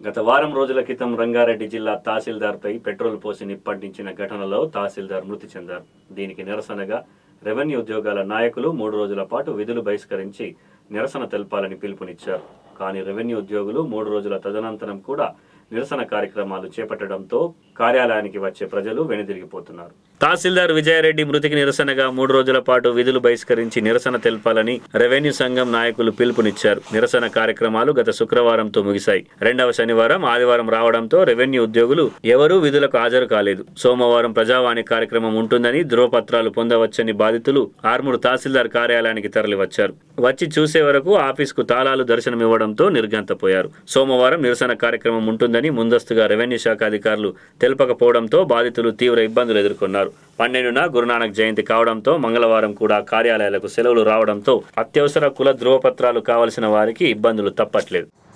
గత వారం రోజుల క్రితం రంగారెడ్డి జిల్లా తహసీల్దార్పై పెట్రోల్ పోసి నిప్పంటించిన ఘటనలో తహసీల్దార్ మృతి చెందారు దీనికి నిరసనగా రెవెన్యూ ఉద్యోగాల నాయకులు మూడు రోజుల పాటు విధులు బహిష్కరించి నిరసన తెలపాలని పిలుపునిచ్చారు కానీ రెవెన్యూ ఉద్యోగులు మూడు రోజుల తదనంతరం కూడా నిరసన కార్యక్రమాలు చేపట్టడంతో కార్యాలయానికి వచ్చే ప్రజలు వెనుదిరిగిపోతున్నారు తహసీల్దార్ విజయారెడ్డి మృతికి నిరసనగా మూడు రోజుల పాటు విధులు బహిష్కరించి నిరసన తెలపాలని రెవెన్యూ సంఘం నాయకులు పిలుపునిచ్చారు నిరసన కార్యక్రమాలు గత శుక్రవారంతో ముగిశాయి రెండవ శనివారం ఆదివారం రావడంతో రెవెన్యూ ఉద్యోగులు ఎవరూ విధులకు హాజరు కాలేదు సోమవారం ప్రజావాణి కార్యక్రమం ఉంటుందని ధృవపత్రాలు పొందవచ్చని బాధితులు ఆర్మూరు తహసీల్దార్ కార్యాలయానికి తరలివచ్చారు వచ్చి చూసే వరకు ఆఫీసుకు తాళాలు దర్శనమివ్వడంతో నిర్గంతపోయారు సోమవారం నిరసన కార్యక్రమం ఉంటుందని ముందస్తుగా రెవెన్యూ శాఖ అధికారులు తెలపకపోవడంతో బాధితులు తీవ్ర ఇబ్బందులు ఎదుర్కొన్నారు పన్నెండున గురునానక్ జయంతి కావడంతో మంగళవారం కూడా కార్యాలయాలకు సెలవులు రావడంతో అత్యవసర కుల ధృవపత్రాలు కావలసిన వారికి ఇబ్బందులు తప్పట్లేదు